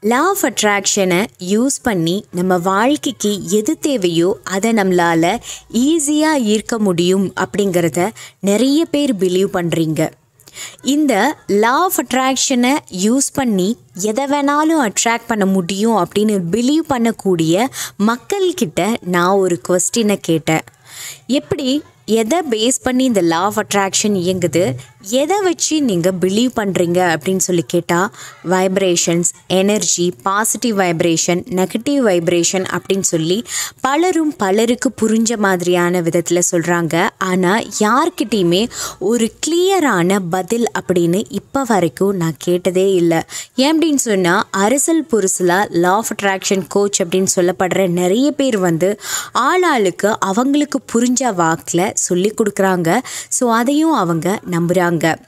law of அட்ராக்ஷனை use பண்ணி நம்ம வாழ்க்கைக்கு எது தேவையோ அதை நம்மளால் ஈஸியாக ஈர்க்க முடியும் அப்படிங்கிறத நிறைய பேர் பிலீவ் பண்ணுறீங்க இந்த லா ஆஃப் அட்ராக்ஷனை யூஸ் பண்ணி எதை வேணாலும் அட்ராக்ட் பண்ண முடியும் அப்படின்னு பிலீவ் பண்ணக்கூடிய மக்கள்கிட்ட நான் ஒரு கொஸ்டினை கேட்டேன் எப்படி எதை பேஸ் பண்ணி இந்த லா ஆஃப் அட்ராக்ஷன் இயங்குது எதை வச்சு நீங்கள் பிலீவ் பண்ணுறீங்க அப்படின்னு சொல்லி கேட்டால் vibrations energy positive vibration negative vibration அப்படின்னு சொல்லி பலரும் பலருக்கு புரிஞ்ச மாதிரியான விதத்தில் சொல்கிறாங்க ஆனால் யார்கிட்டேயுமே ஒரு கிளியரான பதில் அப்படின்னு இப்போ வரைக்கும் நான் கேட்டதே இல்லை ஏன் அப்படின்னு சொன்னால் அரசல் புருசலாக லா ஆஃப் அட்ராக்ஷன் கோச் அப்படின்னு சொல்லப்படுற நிறைய பேர் வந்து ஆளாளுக்கு அவங்களுக்கு புரிஞ்ச வாக்கில் சொல்லி கொடுக்குறாங்க ஸோ அதையும் அவங்க நம்புகிறாங்க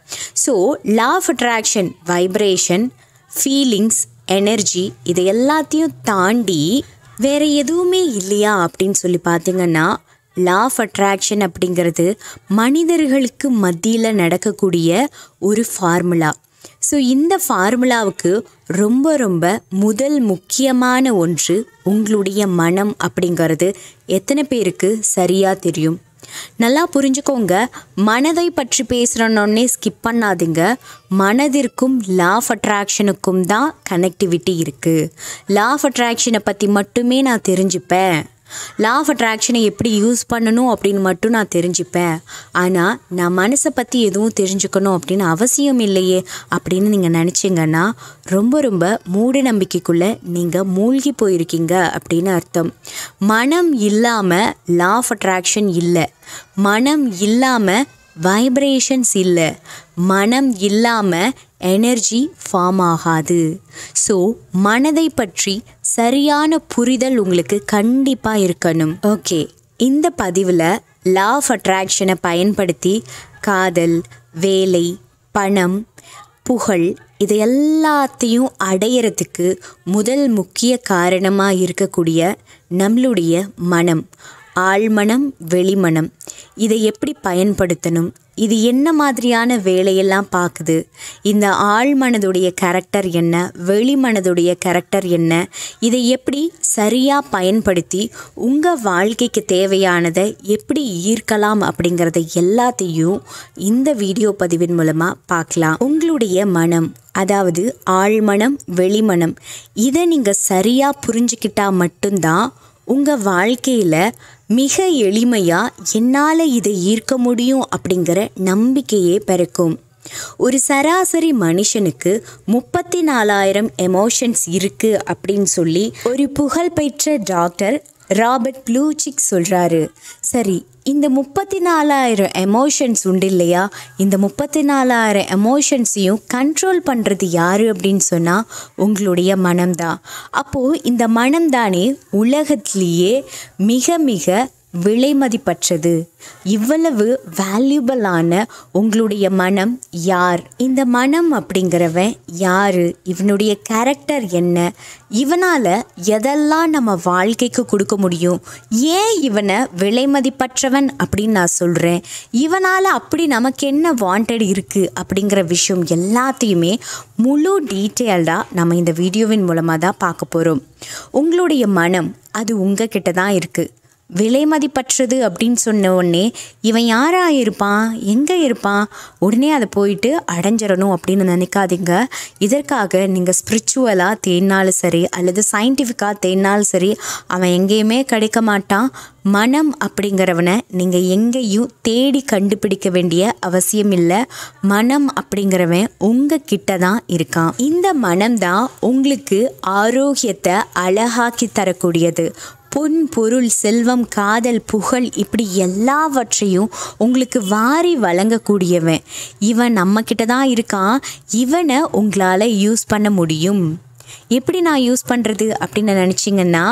so law of attraction vibration feelings energy இது எல்லாத்தையும் தாண்டி வேற எதுவுமே இல்லையா அப்படின்னு சொல்லி பார்த்தீங்கன்னா லா ஆஃப் அட்ராக்ஷன் அப்படிங்கிறது மனிதர்களுக்கு மத்தியில் நடக்கக்கூடிய ஒரு ஃபார்முலா ஸோ இந்த ஃபார்முலாவுக்கு ரொம்ப ரொம்ப முதல் முக்கியமான ஒன்று உங்களுடைய மனம் அப்படிங்கிறது எத்தனை பேருக்கு சரியாக தெரியும் நல்லா புரிஞ்சுக்கோங்க மனதை பற்றி பேசுகிறோன்னே ஸ்கிப் பண்ணாதீங்க மனதிற்கும் லா ஆஃப் அட்ராக்ஷனுக்கும் தான் கனெக்டிவிட்டி இருக்குது லா ஆஃப் அட்ராக்ஷனை பற்றி மட்டுமே நான் தெரிஞ்சுப்பேன் லா ஆஃப் அட்ராக்ஷனை எப்படி யூஸ் பண்ணணும் அப்படின்னு மட்டும் நான் தெரிஞ்சுப்பேன் ஆனால் நான் மனசை பற்றி எதுவும் தெரிஞ்சுக்கணும் அப்படின்னு அவசியம் இல்லையே அப்படின்னு நீங்கள் நினச்சிங்கன்னா ரொம்ப ரொம்ப மூட நம்பிக்கைக்குள்ளே நீங்கள் மூழ்கி போயிருக்கீங்க அப்படின்னு அர்த்தம் மனம் இல்லாமல் லா ஆஃப் அட்ராக்ஷன் இல்லை மனம் இல்லாமல் வைப்ரேஷன்ஸ் இல்லை மனம் இல்லாமல் எனர்ஜி ஃபார்ம் ஆகாது ஸோ மனதை பற்றி சரியான புரிதல் உங்களுக்கு கண்டிப்பாக இருக்கணும் ஓகே இந்த பதிவில் லா ஆஃப் அட்ராக்ஷனை பயன்படுத்தி காதல் வேலை பணம் புகழ் இது எல்லாத்தையும் அடையிறதுக்கு முதல் முக்கிய காரணமாக இருக்கக்கூடிய நம்மளுடைய மனம் ஆழ்மனம் வெளிமனம் இதை எப்படி பயன்படுத்தணும் இது என்ன மாதிரியான வேலையெல்லாம் பார்க்குது இந்த ஆழ்மனதுடைய கேரக்டர் என்ன வெளிமனதுடைய கேரக்டர் என்ன இதை எப்படி சரியாக பயன்படுத்தி உங்கள் வாழ்க்கைக்கு தேவையானதை எப்படி ஈர்க்கலாம் அப்படிங்கிறத எல்லாத்தையும் இந்த வீடியோ பதிவின் மூலமாக பார்க்கலாம் உங்களுடைய மனம் அதாவது ஆழ்மனம் வெளிமனம் இதை நீங்கள் சரியாக புரிஞ்சுக்கிட்டா மட்டும்தான் உங்கள் வாழ்க்கையில் மிக எளிமையாக என்னால் இதை ஈர்க்க முடியும் அப்படிங்கிற நம்பிக்கையே பிறக்கும் ஒரு சராசரி மனுஷனுக்கு முப்பத்தி நாலாயிரம் எமோஷன்ஸ் இருக்குது அப்படின்னு சொல்லி ஒரு புகழ்பெற்ற டாக்டர் ராபர்ட் ப்ளூச்சிக் சொல்கிறாரு சரி இந்த முப்பத்தி நாலாயிரம் எமோஷன்ஸ் உண்டு இல்லையா இந்த முப்பத்தி நாலாயிரம் எமோஷன்ஸையும் கண்ட்ரோல் பண்ணுறது யார் அப்படின்னு சொன்னால் உங்களுடைய மனம்தான் அப்போது இந்த மனம்தானே உலகத்திலேயே மிக மிக விலை மதிப்பற்றது இவ்வளவு வேல்யூபிளான உங்களுடைய மனம் யார் இந்த மனம் அப்படிங்கிறவன் யார் இவனுடைய கேரக்டர் என்ன இவனால் எதெல்லாம் நம்ம வாழ்க்கைக்கு கொடுக்க முடியும் ஏன் இவனை விலை மதிப்பற்றவன் அப்படின்னு நான் சொல்கிறேன் இவனால் அப்படி நமக்கு என்ன வாண்டட் இருக்குது அப்படிங்கிற விஷயம் எல்லாத்தையுமே முழு டீட்டெயில்டாக நம்ம இந்த வீடியோவின் மூலமாக தான் பார்க்க போகிறோம் உங்களுடைய மனம் அது உங்ககிட்ட தான் இருக்குது விலை மதிப்பற்றது அப்படின்னு சொன்ன உடனே இவன் யாராக இருப்பான் எங்கே இருப்பான் உடனே அதை போயிட்டு அடைஞ்சிடணும் அப்படின்னு நினைக்காதீங்க இதற்காக நீங்கள் ஸ்பிரிச்சுவலாக தேடினாலும் சரி அல்லது சயின்டிஃபிக்காக தேடினாலும் சரி அவன் எங்கேயுமே கிடைக்க மாட்டான் மனம் அப்படிங்கிறவனை நீங்கள் எங்கேயும் தேடி கண்டுபிடிக்க வேண்டிய அவசியம் இல்லை மனம் அப்படிங்கிறவன் உங்கள் கிட்ட தான் இருக்கான் இந்த மனம் தான் உங்களுக்கு ஆரோக்கியத்தை அழகாக்கி தரக்கூடியது பொன் பொருள் செல்வம் காதல் புகழ் இப்படி எல்லாவற்றையும் உங்களுக்கு வாரி வழங்கக்கூடியவன் இவன் நம்மக்கிட்ட தான் இருக்கான் இவனை உங்களால் யூஸ் பண்ண முடியும் எப்படி நான் யூஸ் பண்ணுறது அப்படின்னு நினச்சிங்கன்னா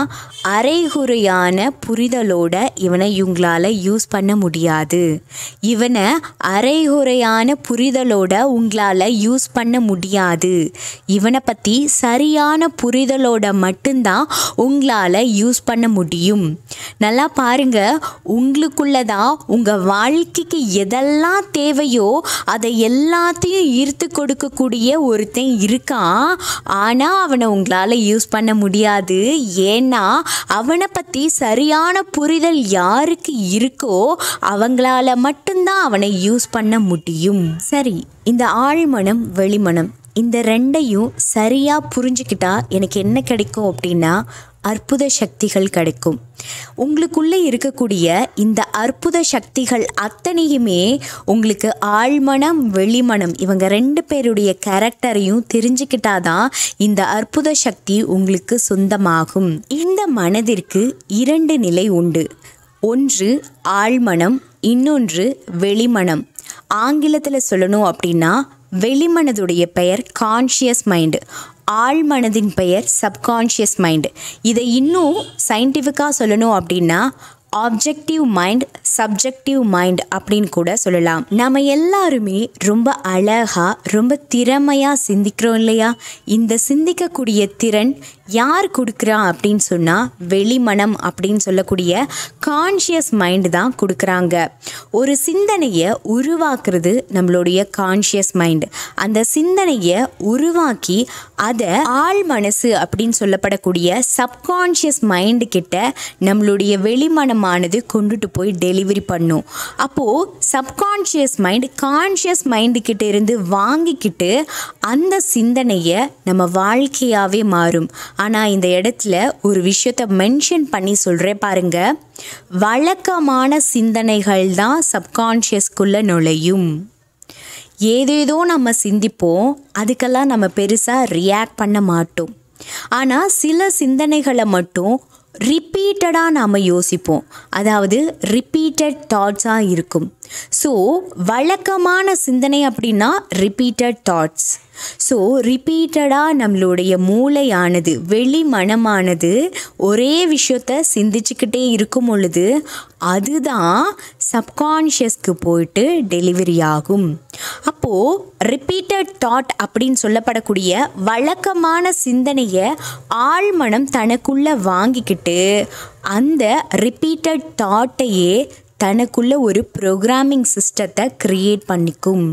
அரைகுறையான புரிதலோட இவனை இவங்களால் யூஸ் பண்ண முடியாது இவனை அரைகுறையான புரிதலோட உங்களால் யூஸ் பண்ண முடியாது இவனை பற்றி சரியான புரிதலோட மட்டும்தான் உங்களால் யூஸ் பண்ண முடியும் நல்லா பாருங்க உங்களுக்குள்ள தான் உங்கள் வாழ்க்கைக்கு எதெல்லாம் தேவையோ அதை எல்லாத்தையும் ஈர்த்து கொடுக்கக்கூடிய ஒருத்தன் இருக்கான் ஆனால் அவனை உங்களால் யூஸ் பண்ண முடியாது ஏன்னா அவனை பற்றி சரியான புரிதல் யாருக்கு இருக்கோ அவங்களால மட்டும்தான் அவனை யூஸ் பண்ண முடியும் சரி இந்த ஆழ்மனம் வெளிமனம் இந்த ரெண்டையும் சரியாக புரிஞ்சுக்கிட்டா எனக்கு என்ன கிடைக்கும் அப்படின்னா அற்புத சக்திகள் கிடைக்கும் உங்களுக்குள்ளே இருக்கக்கூடிய இந்த அற்புத சக்திகள் அத்தனையுமே உங்களுக்கு ஆழ்மனம் வெளிமனம் இவங்க ரெண்டு பேருடைய கேரக்டரையும் தெரிஞ்சுக்கிட்டாதான் இந்த அற்புத சக்தி உங்களுக்கு சொந்தமாகும் இந்த மனதிற்கு இரண்டு நிலை உண்டு ஒன்று ஆழ்மனம் இன்னொன்று வெளிமனம் ஆங்கிலத்தில் சொல்லணும் அப்படின்னா வெளிமனதுடைய பெயர் கான்ஷியஸ் மைண்டு ஆழ்மனதின் பெயர் சப்கான்ஷியஸ் மைண்டு இதை இன்னும் சயின்டிஃபிக்காக சொல்லணும் அப்படின்னா ஆப்ஜெக்டிவ் மைண்ட் சப்ஜெக்டிவ் மைண்ட் அப்படின்னு கூட சொல்லலாம் நம்ம எல்லாருமே ரொம்ப அழகாக ரொம்ப திறமையாக சிந்திக்கிறோம் இல்லையா இந்த சிந்திக்கக்கூடிய திறன் யார் கொடுக்குறா அப்படின்னு சொன்னால் வெளிமனம் அப்படின்னு சொல்லக்கூடிய கான்ஷியஸ் மைண்டு தான் கொடுக்குறாங்க ஒரு சிந்தனையை உருவாக்குறது நம்மளுடைய கான்ஷியஸ் மைண்டு அந்த சிந்தனையை உருவாக்கி அதை ஆழ் மனசு அப்படின்னு சொல்லப்படக்கூடிய சப்கான்ஷியஸ் மைண்டு கிட்ட நம்மளுடைய வெளிமனமானது கொண்டுட்டு போய் டெலிவரி பண்ணும் அப்போது சப்கான்ஷியஸ் மைண்ட் கான்ஷியஸ் மைண்டு கிட்ட இருந்து வாங்கிக்கிட்டு அந்த சிந்தனையை நம்ம வாழ்க்கையாகவே மாறும் ஆனால் இந்த இடத்துல ஒரு விஷயத்த மென்ஷன் பண்ணி சொல்கிறேன் பாருங்க வழக்கமான சிந்தனைகள் தான் சப்கான்ஷியஸ்குள்ளே நுழையும் ஏதேதோ நம்ம சிந்திப்போம் அதுக்கெல்லாம் நம்ம பெருசாக ரியாக்ட் பண்ண மாட்டோம் ஆனால் சில சிந்தனைகளை மட்டும் ரிப்பீட்டடாக நாம் யோசிப்போம் அதாவது ரிப்பீட்டட் தாட்ஸாக இருக்கும் ஸோ வழக்கமான சிந்தனை அப்படின்னா ரிப்பீட்டட் தாட்ஸ் ஸோ ரிப்பீட்டடாக நம்மளுடைய மூளையானது வெளி மனமானது ஒரே விஷயத்த சிந்திச்சுக்கிட்டே இருக்கும் பொழுது அதுதான் சப்கான்ஷியஸ்க்கு போயிட்டு டெலிவரி ஆகும் அப்போது ரிப்பீட்டட் தாட் அப்படின்னு சொல்லப்படக்கூடிய வழக்கமான சிந்தனையை ஆழ்மனம் தனக்குள்ளே வாங்கிக்கிட்டு அந்த ரிப்பீட்டட் தாட்டையே தனக்குள்ள ஒரு ப்ரோக்ராமிங் சிஸ்டத்தை க்ரியேட் பண்ணிக்கும்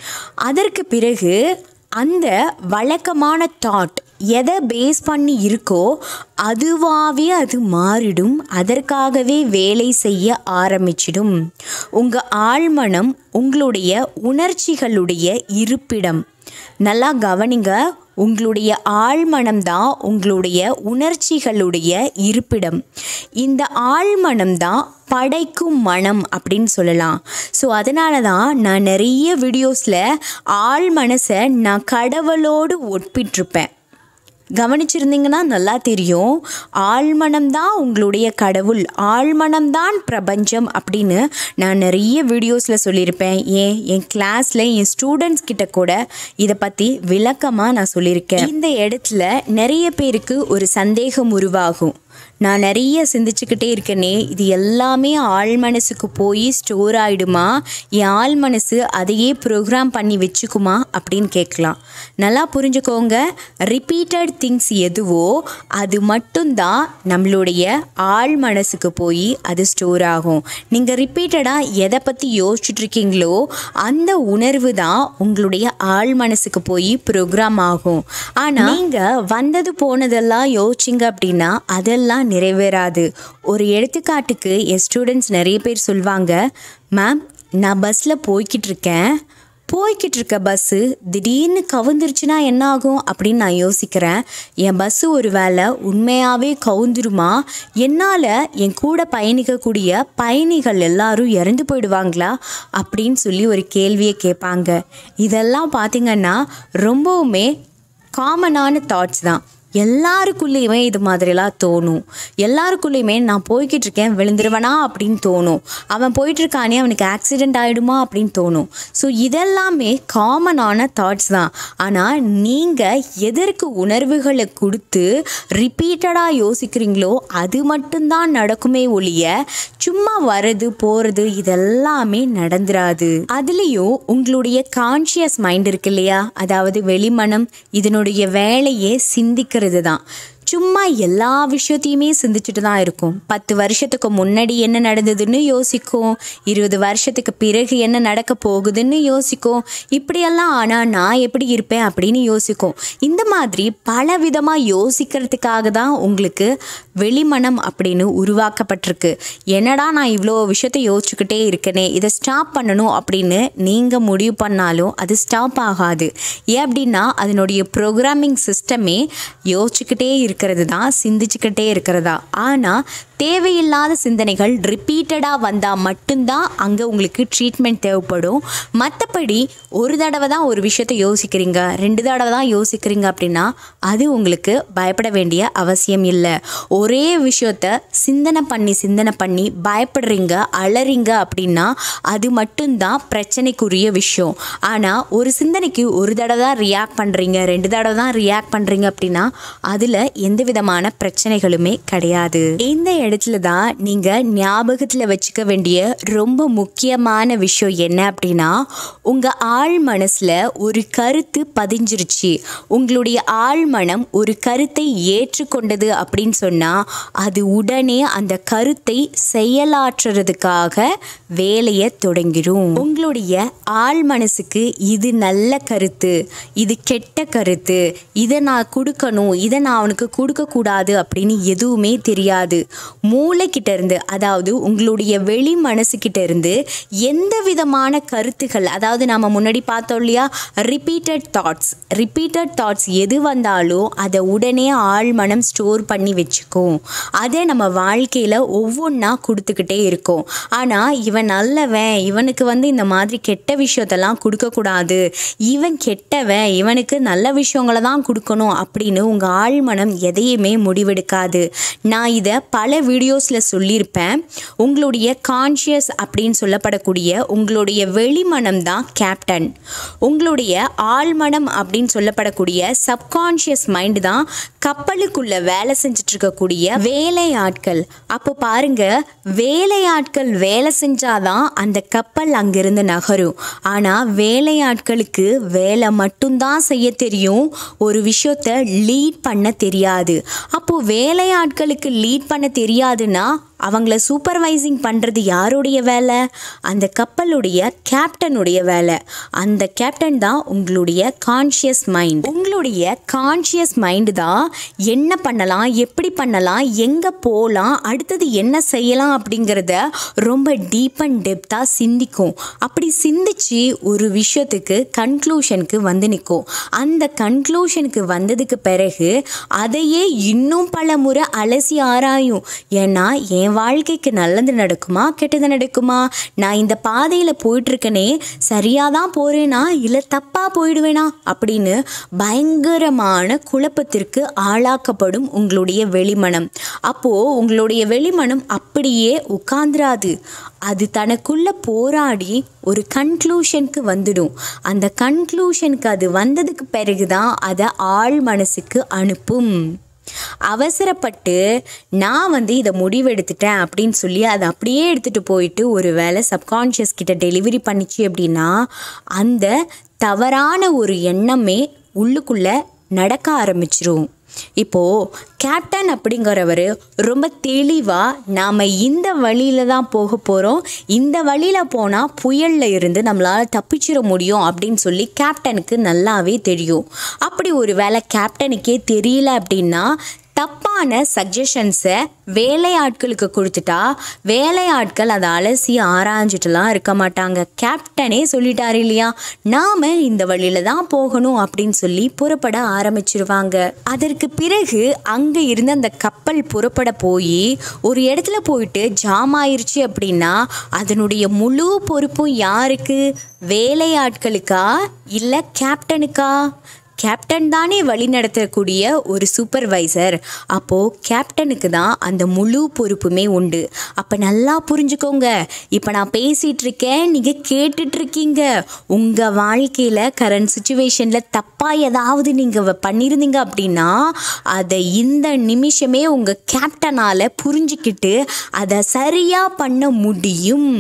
அதற்கு பிறகு அந்த வழக்கமான தாட் எதை பேஸ் பண்ணி இருக்கோ அதுவாகவே அது மாறிடும் அதற்காகவே வேலை செய்ய ஆரம்பிச்சிடும் உங்கள் ஆழ்மனம் உங்களுடைய உணர்ச்சிகளுடைய இருப்பிடம் நல்லா கவனிங்க உங்களுடைய ஆழ்மனம் தான் உங்களுடைய உணர்ச்சிகளுடைய இருப்பிடம் இந்த ஆழ்மனம் தான் படைக்கும் மனம் அப்படின்னு சொல்லலாம் ஸோ அதனால தான் நான் நிறைய வீடியோஸில் ஆழ் மனசை நான் கடவுளோடு ஒப்பிட்டிருப்பேன் கவனிச்சிருந்தீங்கன்னா நல்லா தெரியும் ஆழ்மனம்தான் உங்களுடைய கடவுள் ஆழ்மனம்தான் பிரபஞ்சம் அப்படின்னு நான் நிறைய வீடியோஸில் சொல்லியிருப்பேன் ஏன் என் கிளாஸில் என் ஸ்டூடெண்ட்ஸ் கிட்ட கூட இதை பற்றி விளக்கமாக நான் சொல்லியிருக்கேன் இந்த இடத்துல நிறைய பேருக்கு ஒரு சந்தேகம் உருவாகும் நான் நிறைய சிந்திச்சுக்கிட்டே இருக்கேனே இது எல்லாமே ஆழ் மனசுக்கு போய் ஸ்டோர் ஆகிடுமா என் ஆழ் மனசு அதையே ப்ரோக்ராம் பண்ணி வச்சுக்குமா அப்படின்னு கேட்கலாம் நல்லா புரிஞ்சுக்கோங்க ரிப்பீட்டட் திங்ஸ் எதுவோ அது மட்டும்தான் நம்மளுடைய ஆழ் மனசுக்கு போய் அது ஸ்டோர் ஆகும் நீங்கள் ரிப்பீட்டடாக எதை பற்றி யோசிச்சுட்டு இருக்கீங்களோ அந்த உணர்வு தான் உங்களுடைய ஆழ் மனசுக்கு போய் ப்ரோக்ராம் ஆகும் ஆனால் நீங்கள் வந்தது போனதெல்லாம் யோசிச்சிங்க அப்படின்னா அதெல்லாம் நிறைவேறாது ஒரு எடுத்துக்காட்டுக்கு என் ஸ்டூடெண்ட்ஸ் நிறைய பேர் சொல்லுவாங்க மேம் நான் பஸ்ஸில் போய்கிட்டு இருக்கேன் போய்கிட்டு இருக்க பஸ்ஸு திடீர்னு கவுந்துருச்சுன்னா என்ன ஆகும் அப்படின்னு நான் யோசிக்கிறேன் என் பஸ்ஸு ஒரு வேளை உண்மையாகவே கவுந்துருமா என்னால் என் கூட பயணிக்கக்கூடிய பயணிகள் எல்லாரும் இறந்து போயிடுவாங்களா அப்படின்னு சொல்லி ஒரு கேள்வியை கேட்பாங்க இதெல்லாம் பார்த்திங்கன்னா ரொம்பவுமே காமனான தாட்ஸ் தான் எல்லாருக்குள்ளேயுமே இது மாதிரிலாம் தோணும் எல்லாருக்குள்ளேயுமே நான் போய்கிட்டு இருக்கேன் விழுந்துருவனா அப்படின்னு தோணும் அவன் போயிட்டு இருக்கானே அவனுக்கு ஆக்சிடெண்ட் ஆகிடுமா அப்படின்னு தோணும் ஸோ இதெல்லாமே காமனான தாட்ஸ் தான் ஆனால் நீங்கள் எதற்கு உணர்வுகளை கொடுத்து ரிப்பீட்டடாக யோசிக்கிறீங்களோ அது மட்டும்தான் நடக்குமே ஒழிய சும்மா வர்றது போகிறது இதெல்லாமே நடந்துராது அதுலேயும் உங்களுடைய கான்ஷியஸ் மைண்ட் இருக்கு இல்லையா அதாவது வெளிமனம் இதனுடைய வேலையே சிந்திக்கிறது தான் சும்மா எல்லா விஷயத்தையுமே சிந்திச்சுட்டு தான் இருக்கும் பத்து வருஷத்துக்கு முன்னாடி என்ன நடந்ததுன்னு யோசிக்கும் இருபது வருஷத்துக்கு பிறகு என்ன நடக்க போகுதுன்னு யோசிக்கும் இப்படியெல்லாம் ஆனால் நான் எப்படி இருப்பேன் அப்படின்னு யோசிக்கும் இந்த மாதிரி பல விதமாக யோசிக்கிறதுக்காக தான் உங்களுக்கு வெளிமனம் அப்படின்னு உருவாக்கப்பட்டிருக்கு என்னடா நான் இவ்வளோ விஷயத்தை யோசிச்சுக்கிட்டே இருக்கனே இதை ஸ்டாப் பண்ணணும் அப்படின்னு நீங்கள் முடிவு பண்ணாலும் அது ஸ்டாப் ஆகாது ஏன் அப்படின்னா அதனுடைய ப்ரோக்ராமிங் சிஸ்டமே யோசிச்சுக்கிட்டே இருக்கிறது தான் சிந்திச்சுக்கிட்டே இருக்கிறதா ஆனால் தேவையில்லாத சிந்தனைகள் ரிப்பீட்டடாக வந்தால் மட்டும்தான் அங்கே உங்களுக்கு ட்ரீட்மெண்ட் தேவைப்படும் மற்றபடி ஒரு தடவை தான் ஒரு விஷயத்தை யோசிக்கிறீங்க ரெண்டு தடவை தான் யோசிக்கிறீங்க அப்படின்னா அது உங்களுக்கு பயப்பட வேண்டிய அவசியம் இல்லை ஒரே விஷயத்த சிந்தனை பண்ணி சிந்தனை பண்ணி பயப்படுறீங்க அலறீங்க அப்படின்னா அது மட்டும்தான் பிரச்சனைக்குரிய விஷயம் ஆனால் ஒரு சிந்தனைக்கு ஒரு தடவை தான் ரியாக்ட் பண்ணுறீங்க ரெண்டு தடவை தான் ரியாக்ட் பண்ணுறீங்க அப்படின்னா அதில் எந்த விதமான பிரச்சனைகளுமே கிடையாது இந்த இடத்துல தான் நீங்கள் ஞாபகத்தில் வச்சுக்க வேண்டிய ரொம்ப முக்கியமான விஷயம் என்ன அப்படின்னா உங்கள் ஆழ் மனசில் ஒரு கருத்து பதிஞ்சிருச்சு உங்களுடைய ஆழ் மனம் ஒரு கருத்தை ஏற்றுக்கொண்டது அப்படின்னு சொன்னால் அது உடனே அந்த கருத்தை செயலாற்றுறதுக்காக வேலையை தொடங்கிடும் உங்களுடைய ஆழ் மனசுக்கு இது நல்ல கருத்து இது கெட்ட கருத்து இதை நான் கொடுக்கணும் இதை நான் அவனுக்கு கொடுக்கக்கூடாது அப்படின்னு எதுவுமே தெரியாது மூளைக்கிட்ட இருந்து அதாவது உங்களுடைய வெளி மனசுக்கிட்ட இருந்து எந்த விதமான கருத்துக்கள் அதாவது நம்ம முன்னாடி பார்த்தோம் இல்லையா ரிப்பீட்டட் தாட்ஸ் ரிப்பீட்டட் தாட்ஸ் எது வந்தாலும் அதை உடனே ஆழ் மனம் ஸ்டோர் பண்ணி வச்சுக்கும் அதை நம்ம வாழ்க்கையில் ஒவ்வொன்றா கொடுத்துக்கிட்டே இருக்கும் ஆனால் இவன் நல்லவன் இவனுக்கு வந்து இந்த மாதிரி கெட்ட விஷயத்தெல்லாம் கொடுக்கக்கூடாது இவன் கெட்டவன் இவனுக்கு நல்ல விஷயங்களை தான் கொடுக்கணும் அப்படின்னு உங்கள் ஆழ்மனம் எதையுமே முடிவெடுக்காது நான் இதை பல வீடியோஸில் சொல்லியிருப்பேன் உங்களுடைய கான்ஷியஸ் அப்படின்னு சொல்லப்படக்கூடிய உங்களுடைய வெளிமனம் தான் கேப்டன் உங்களுடைய ஆழ்மனம் அப்படின்னு சொல்லப்படக்கூடிய சப்கான்ஷியஸ் மைண்டு தான் கப்பலுக்குள்ள வேலை செஞ்சுட்டு இருக்கக்கூடிய வேலையாட்கள் அப்போ பாருங்க வேலையாட்கள் வேலை செஞ்சாதான் அந்த கப்பல் அங்கிருந்து நகரும் ஆனால் வேலையாட்களுக்கு வேலை மட்டும்தான் செய்ய தெரியும் ஒரு விஷயத்த லீட் பண்ண தெரியாது அப்போ வேலையாட்களுக்கு லீட் பண்ண தெரியாதுன்னா அவங்கள சூப்பர்வைசிங் பண்ணுறது யாருடைய வேலை அந்த கப்பலுடைய கேப்டனுடைய வேலை அந்த கேப்டன் தான் உங்களுடைய கான்ஷியஸ் மைண்ட் உங்களுடைய கான்ஷியஸ் மைண்டு தான் என்ன பண்ணலாம் எப்படி பண்ணலாம் எங்கே போகலாம் அடுத்தது என்ன செய்யலாம் அப்படிங்கிறத ரொம்ப டீப் அண்ட் டெப்த்தாக சிந்திக்கும் அப்படி சிந்திச்சு ஒரு விஷயத்துக்கு கன்க்ளூஷனுக்கு வந்து நிற்கும் அந்த கன்க்ளூஷனுக்கு வந்ததுக்கு பிறகு அதையே இன்னும் பல முறை அலசி ஆராயும் ஏன்னா என் வாழ்க்கைக்கு நல்லது நடக்குமா கெட்டது நடக்குமா நான் இந்த பாதையில் போயிட்டுருக்கனே சரியாக தான் போகிறேனா இல்லை தப்பாக போயிடுவேனா அப்படின்னு பயங்கரமான குழப்பத்திற்கு ஆளாக்கப்படும் உங்களுடைய வெளிமனம் அப்போது உங்களுடைய வெளிமனம் அப்படியே உட்காந்துராது அது தனக்குள்ள போராடி ஒரு கன்க்ளூஷனுக்கு வந்துடும் அந்த கன்க்ளூஷனுக்கு அது வந்ததுக்கு பிறகு தான் அதை ஆழ் மனசுக்கு அனுப்பும் அவசரப்பட்டு நான் வந்து இதை முடிவெடுத்துட்டேன் அப்படின்னு சொல்லி அதை அப்படியே எடுத்துகிட்டு போயிட்டு ஒரு வேளை சப்கான்ஷியஸ் கிட்ட டெலிவரி பண்ணிச்சு அப்படின்னா அந்த தவறான ஒரு எண்ணமே உள்ளுக்குள்ளே நடக்க ஆரம்பிச்சிரும் இப்போது கேப்டன் அப்படிங்கிறவர் ரொம்ப தெளிவாக நாம் இந்த வழியில் தான் போக போகிறோம் இந்த வழியில் போனால் புயலில் இருந்து நம்மளால் தப்பிச்சிட முடியும் அப்படின்னு சொல்லி கேப்டனுக்கு நல்லாவே தெரியும் அப்படி ஒரு வேளை கேப்டனுக்கே தெரியல அப்படின்னா தப்பான சஜஷன்ஸை வேலையாட்களுக்கு கொடுத்துட்டா வேலையாட்கள் அதை அலசி ஆராய்ஞ்சிட்டுலாம் இருக்க மாட்டாங்க கேப்டனே சொல்லிட்டாரு இல்லையா நாம் இந்த வழியில தான் போகணும் அப்படின்னு சொல்லி புறப்பட ஆரம்பிச்சிருவாங்க அதற்கு பிறகு அங்கே இருந்த அந்த கப்பல் புறப்பட போய் ஒரு இடத்துல போயிட்டு ஜாம் ஆயிருச்சு அப்படின்னா அதனுடைய முழு பொறுப்பும் யாருக்கு வேலையாட்களுக்கா இல்லை கேப்டனுக்கா கேப்டன் தானே வழி நடத்தக்கூடிய ஒரு சூப்பர்வைசர் அப்போது கேப்டனுக்கு தான் அந்த முழு பொறுப்புமே உண்டு அப்போ நல்லா புரிஞ்சுக்கோங்க இப்போ நான் பேசிகிட்டு இருக்கேன் நீங்கள் கேட்டுட்ருக்கீங்க உங்கள் வாழ்க்கையில் கரண்ட் சுச்சுவேஷனில் தப்பாக ஏதாவது நீங்கள் பண்ணியிருந்தீங்க அப்படின்னா அதை இந்த நிமிஷமே உங்கள் கேப்டனால் புரிஞ்சுக்கிட்டு அதை சரியாக பண்ண முடியும்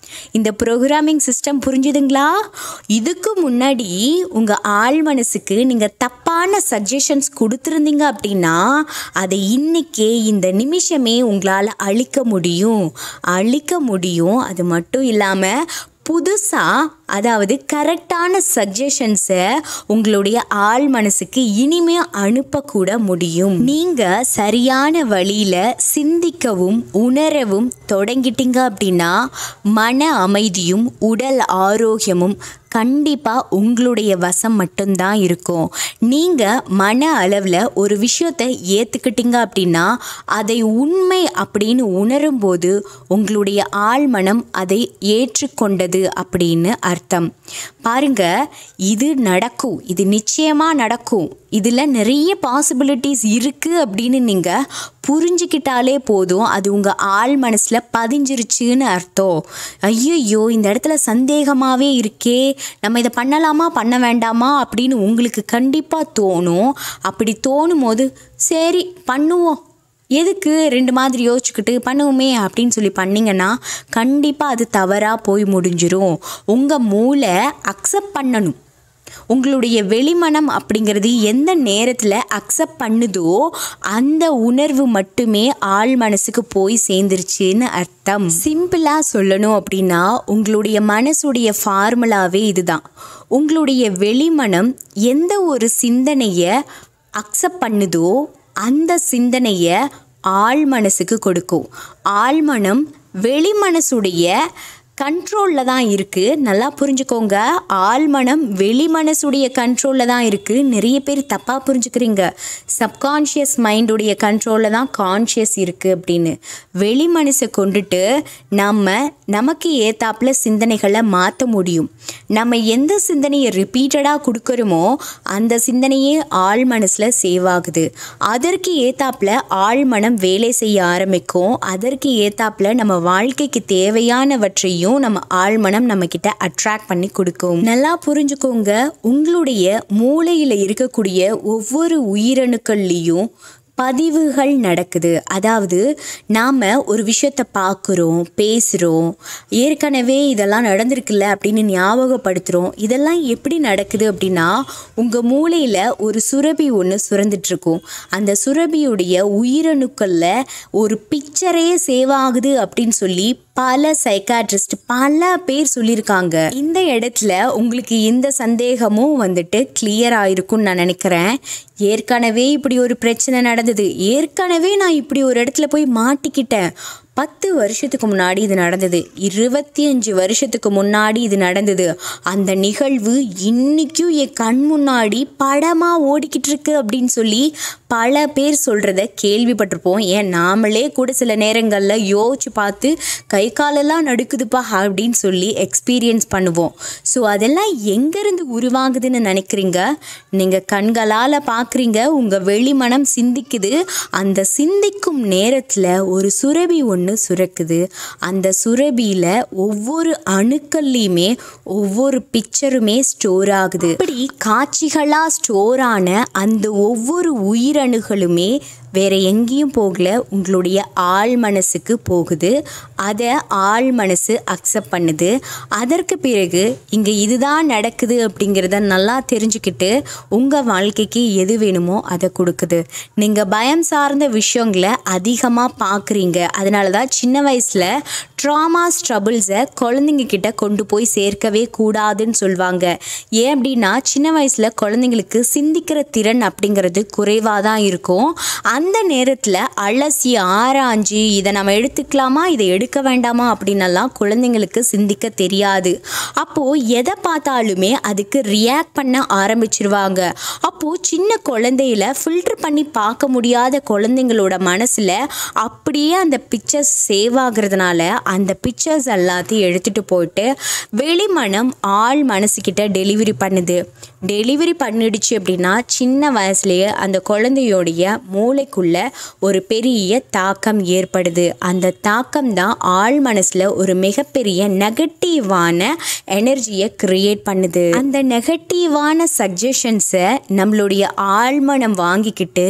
இந்த ப்ரோக்ராமிங் சிஸ்டம் புரிஞ்சுதுங்களா இதுக்கு முன்னாடி உங்கள் ஆள் மனசுக்கு நீங்கள் தப்பான சஜஷன்ஸ் கொடுத்துருந்தீங்க அப்படின்னா அதை இன்னைக்கே இந்த நிமிஷமே உங்களால் அழிக்க முடியும் அழிக்க முடியும் அது மட்டும் இல்லாமல் புதுசாக அதாவது கரெக்டான சஜஷன்ஸை உங்களுடைய ஆள் மனசுக்கு இனிமே அனுப்பக்கூட முடியும் நீங்கள் சரியான வழியில் சிந்திக்கவும் உணரவும் தொடங்கிட்டீங்க அப்படின்னா மன அமைதியும் உடல் ஆரோக்கியமும் கண்டிப்பாக உங்களுடைய வசம் மட்டும்தான் இருக்கும் நீங்கள் மன அளவில் ஒரு விஷயத்தை ஏற்றுக்கிட்டீங்க அப்படின்னா அதை உண்மை அப்படின்னு உணரும்போது உங்களுடைய ஆழ்மனம் அதை ஏற்றுக்கொண்டது அப்படின்னு அர்த்தம் பாருங்க இது நடக்கும் இது நிச்சயமாக நடக்கும் இதில் நிறைய பாசிபிலிட்டிஸ் இருக்குது அப்படின்னு நீங்கள் புரிஞ்சுக்கிட்டாலே போதும் அது உங்கள் ஆள் மனசில் பதிஞ்சிருச்சுன்னு அர்த்தம் ஐயோ இந்த இடத்துல சந்தேகமாகவே இருக்கே நம்ம இதை பண்ணலாமா பண்ண வேண்டாமா அப்படின்னு உங்களுக்கு கண்டிப்பாக தோணும் அப்படி தோணும் போது சரி பண்ணுவோம் எதுக்கு ரெண்டு மாதிரி யோசிச்சுக்கிட்டு பண்ணுவோமே அப்படின்னு சொல்லி பண்ணிங்கன்னா கண்டிப்பாக அது தவறாக போய் முடிஞ்சிரும் உங்கள் மூளை அக்செப்ட் பண்ணணும் உங்களுடைய வெளிமனம் அப்படிங்கிறது எந்த நேரத்தில் அக்செப்ட் பண்ணுதோ அந்த உணர்வு மட்டுமே ஆள் மனசுக்கு போய் சேர்ந்துருச்சுன்னு அர்த்தம் சிம்பிளாக சொல்லணும் அப்படின்னா உங்களுடைய மனசுடைய ஃபார்முலாவே இதுதான் உங்களுடைய வெளிமனம் எந்த ஒரு சிந்தனையை அக்செப்ட் பண்ணுதோ அந்த சிந்தனையை ஆள் மனசுக்கு கொடுக்கும் ஆழ்மனம் வெளிமனசுடைய கண்ட்ரோலில் தான் இருக்குது நல்லா புரிஞ்சுக்கோங்க ஆழ்மனம் வெளி மனசுடைய கண்ட்ரோலில் தான் இருக்குது நிறைய பேர் தப்பாக புரிஞ்சுக்கிறீங்க சப்கான்ஷியஸ் மைண்டுடைய கண்ட்ரோலில் தான் கான்ஷியஸ் இருக்குது அப்படின்னு வெளி மனசை கொண்டுட்டு நம்ம நமக்கு ஏத்தாப்புல சிந்தனைகளை மாற்ற முடியும் நம்ம எந்த சிந்தனையை ரிப்பீட்டடாக கொடுக்குறோமோ அந்த சிந்தனையே ஆழ் மனசில் சேவ் ஆகுது அதற்கு ஏத்தாப்புல ஆழ்மனம் வேலை செய்ய ஆரம்பிக்கும் அதற்கு ஏத்தாப்புல நம்ம வாழ்க்கைக்கு தேவையானவற்றையும் நம்ம ஆழ்மனம் நம்ம கிட்ட அட்ராக்ட் பண்ணி கொடுக்கும் நல்லா புரிஞ்சுக்கோங்க உங்களுடைய மூளையில் இருக்கக்கூடிய ஒவ்வொரு உயிரணுக்கள்லேயும் பதிவுகள் நடக்குது அதாவது நாம் ஒரு விஷயத்தை பார்க்குறோம் பேசுகிறோம் ஏற்கனவே இதெல்லாம் நடந்திருக்குல்ல அப்படின்னு ஞாபகப்படுத்துகிறோம் இதெல்லாம் எப்படி நடக்குது அப்படின்னா உங்கள் மூளையில் ஒரு சுரபி ஒன்று சுரந்துட்டுருக்கும் அந்த சுரபியுடைய உயிரணுக்களில் ஒரு பிக்சரே சேவ் ஆகுது அப்படின்னு சொல்லி பல சைக்காட்ரிஸ்ட் பல பேர் சொல்லியிருக்காங்க இந்த இடத்துல உங்களுக்கு இந்த சந்தேகமும் வந்துட்டு கிளியர் ஆயிருக்கும்னு நான் நினைக்கிறேன் ஏற்கனவே இப்படி ஒரு பிரச்சனை நடந்தது ஏற்கனவே நான் இப்படி ஒரு இடத்துல போய் மாட்டிக்கிட்டேன் பத்து வருஷத்துக்கு முன்னாடி இது நடந்தது இருபத்தி அஞ்சு வருஷத்துக்கு முன்னாடி இது நடந்தது அந்த நிகழ்வு இன்னைக்கும் என் கண் முன்னாடி படமாக ஓடிக்கிட்டு இருக்கு அப்படின்னு சொல்லி பல பேர் சொல்கிறத கேள்விப்பட்டிருப்போம் ஏன் நாமளே கூட சில நேரங்களில் யோசிச்சு பார்த்து கை காலெல்லாம் நடுக்குதுப்பா அப்படின்னு சொல்லி எக்ஸ்பீரியன்ஸ் பண்ணுவோம் ஸோ அதெல்லாம் எங்கேருந்து உருவாகுதுன்னு நினைக்கிறீங்க நீங்கள் கண்களால் பார்க்குறீங்க உங்கள் வெளிமனம் சிந்திக்குது அந்த சிந்திக்கும் நேரத்தில் ஒரு சுரபி ஒன்று சுரக்குது அந்த சுரபியில் ஒவ்வொரு அணுக்கள்லையுமே ஒவ்வொரு பிக்சருமே ஸ்டோர் ஆகுது இப்படி காட்சிகளாக ஸ்டோர் ஆன அந்த ஒவ்வொரு உயிரணுகளுமே வேற எங்கேயும் போகல உங்களுடைய ஆள் மனசுக்கு போகுது அதை ஆள் மனசு அக்செப்ட் பண்ணுது அதற்கு பிறகு இங்கே இதுதான் நடக்குது அப்படிங்கிறத நல்லா தெரிஞ்சுக்கிட்டு உங்கள் வாழ்க்கைக்கு எது வேணுமோ அதை கொடுக்குது நீங்கள் பயம் சார்ந்த விஷயங்களை அதிகமாக பார்க்குறீங்க அதனால தான் சின்ன வயசில் ட்ராமாஸ் ட்ரபிள்ஸை குழந்தைங்க கிட்ட கொண்டு போய் சேர்க்கவே கூடாதுன்னு சொல்லுவாங்க ஏன் அப்படின்னா சின்ன வயசில் குழந்தைங்களுக்கு சிந்திக்கிற திறன் அப்படிங்கிறது குறைவாக தான் இருக்கும் அந்த நேரத்தில் அலசி ஆராய்ஞ்சு இதை நம்ம எடுத்துக்கலாமா இதை எடுக்க வேண்டாமா அப்படின்னெல்லாம் குழந்தைங்களுக்கு சிந்திக்க தெரியாது அப்போது எதை பார்த்தாலுமே அதுக்கு ரியாக்ட் பண்ண ஆரம்பிச்சிருவாங்க அப்போது சின்ன குழந்தையில ஃபில்டர் பண்ணி பார்க்க முடியாத குழந்தைங்களோட மனசில் அப்படியே அந்த பிக்சர்ஸ் சேவ் ஆகுறதுனால அந்த பிக்சர்ஸ் எல்லாத்தையும் எடுத்துகிட்டு போயிட்டு வெளிமனம் ஆள் மனசுக்கிட்ட டெலிவரி பண்ணுது டெலிவரி பண்ணிடுச்சு அப்படின்னா சின்ன வயசுலேயே அந்த குழந்தையோடைய மூளைக்குள்ள ஒரு பெரிய தாக்கம் ஏற்படுது அந்த தாக்கம் தான் ஆள் மனசில் ஒரு மிகப்பெரிய நெகட்டிவான எனர்ஜியை கிரியேட் பண்ணுது அந்த நெகட்டிவான சஜஷன்ஸை நம்மளுடைய ஆழ்மனம் வாங்கிக்கிட்டு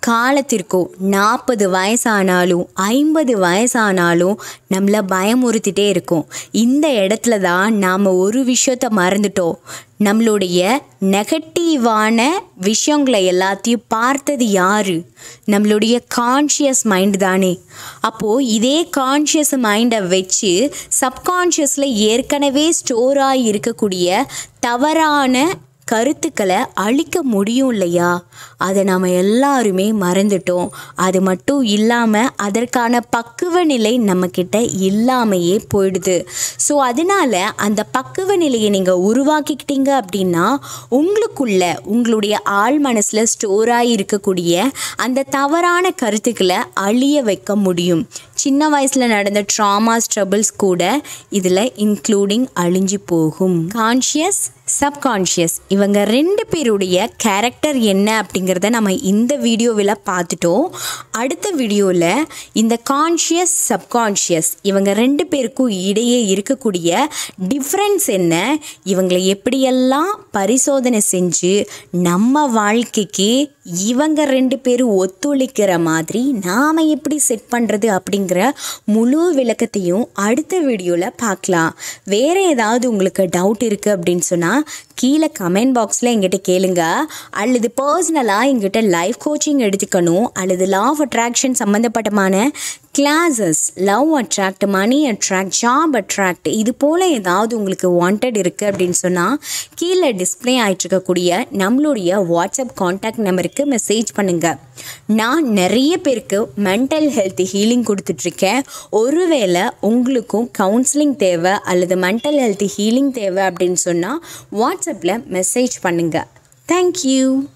காலத்திற்கோ நாற்பது வயசானாலும் ஐம்பது வயசானாலும் நம்மளை பயமுறுத்திட்டே இருக்கும் இந்த இடத்துல தான் நாம் ஒரு விஷயத்த மறந்துட்டோம் நம்மளுடைய நெகட்டிவான விஷயங்களை எல்லாத்தையும் பார்த்தது யாரு நம்மளுடைய கான்ஷியஸ் மைண்ட் தானே அப்போது இதே கான்ஷியஸ் மைண்டை வச்சு சப்கான்ஷியஸில் ஏற்கனவே ஸ்டோராக இருக்கக்கூடிய தவறான கருத்துக்களை அழிக்க முடியும் இல்லையா அதை நாம் எல்லாருமே மறந்துட்டோம் அது மட்டும் இல்லாமல் அதற்கான பக்குவ நிலை நம்மக்கிட்ட இல்லாமையே போயிடுது ஸோ அதனால் அந்த பக்குவ நிலையை நீங்கள் உருவாக்கிக்கிட்டீங்க அப்படின்னா உங்களுக்குள்ள உங்களுடைய ஆள் மனசில் ஸ்டோராகி இருக்கக்கூடிய அந்த தவறான கருத்துக்களை அழிய வைக்க முடியும் சின்ன வயசில் நடந்த ட்ராமாஸ் ட்ரபிள்ஸ் கூட இதில் இன்க்ளூடிங் அழிஞ்சு போகும் கான்ஷியஸ் சப்கான்ஷியஸ் இவங்க ரெண்டு பேருடைய கேரக்டர் என்ன அப்படிங்கிறத நம்ம இந்த வீடியோவில் பார்த்துட்டோம் அடுத்த வீடியோவில் இந்த கான்ஷியஸ் சப்கான்ஷியஸ் இவங்க ரெண்டு பேருக்கும் இடையே இருக்கக்கூடிய டிஃப்ரென்ஸ் என்ன இவங்களை எப்படியெல்லாம் பரிசோதனை செஞ்சு நம்ம வாழ்க்கைக்கு இவங்க ரெண்டு பேரும் ஒத்துழைக்கிற மாதிரி நாம் எப்படி செட் பண்ணுறது அப்படிங்கிற முழு விளக்கத்தையும் அடுத்த வீடியோவில் பார்க்கலாம் வேறு ஏதாவது உங்களுக்கு டவுட் இருக்குது அப்படின்னு சொன்னால் கீழே கமெண்ட் பாக்ஸில் எங்கிட்ட கேளுங்க அல்லது பர்சனலாக எங்கிட்ட லைஃப் கோச்சிங் எடுத்துக்கணும் அல்லது லா ஆஃப் அட்ராக்ஷன் சம்மந்தப்பட்டமான classes love attract money attract job attract இது போல் ஏதாவது உங்களுக்கு வாண்டட் இருக்குது அப்படின்னு சொன்னால் கீழே டிஸ்பிளே ஆகிட்டு இருக்கக்கூடிய நம்மளுடைய வாட்ஸ்அப் காண்டாக்ட் நம்பருக்கு மெசேஜ் பண்ணுங்கள் நான் நிறைய பேருக்கு மென்டல் ஹெல்த் ஹீலிங் கொடுத்துட்ருக்கேன் ஒருவேளை உங்களுக்கும் கவுன்சிலிங் தேவை அல்லது மென்டல் ஹெல்த் ஹீலிங் தேவை அப்படின்னு சொன்னால் வாட்ஸ்அப்பில் மெசேஜ் பண்ணுங்கள் தேங்க்யூ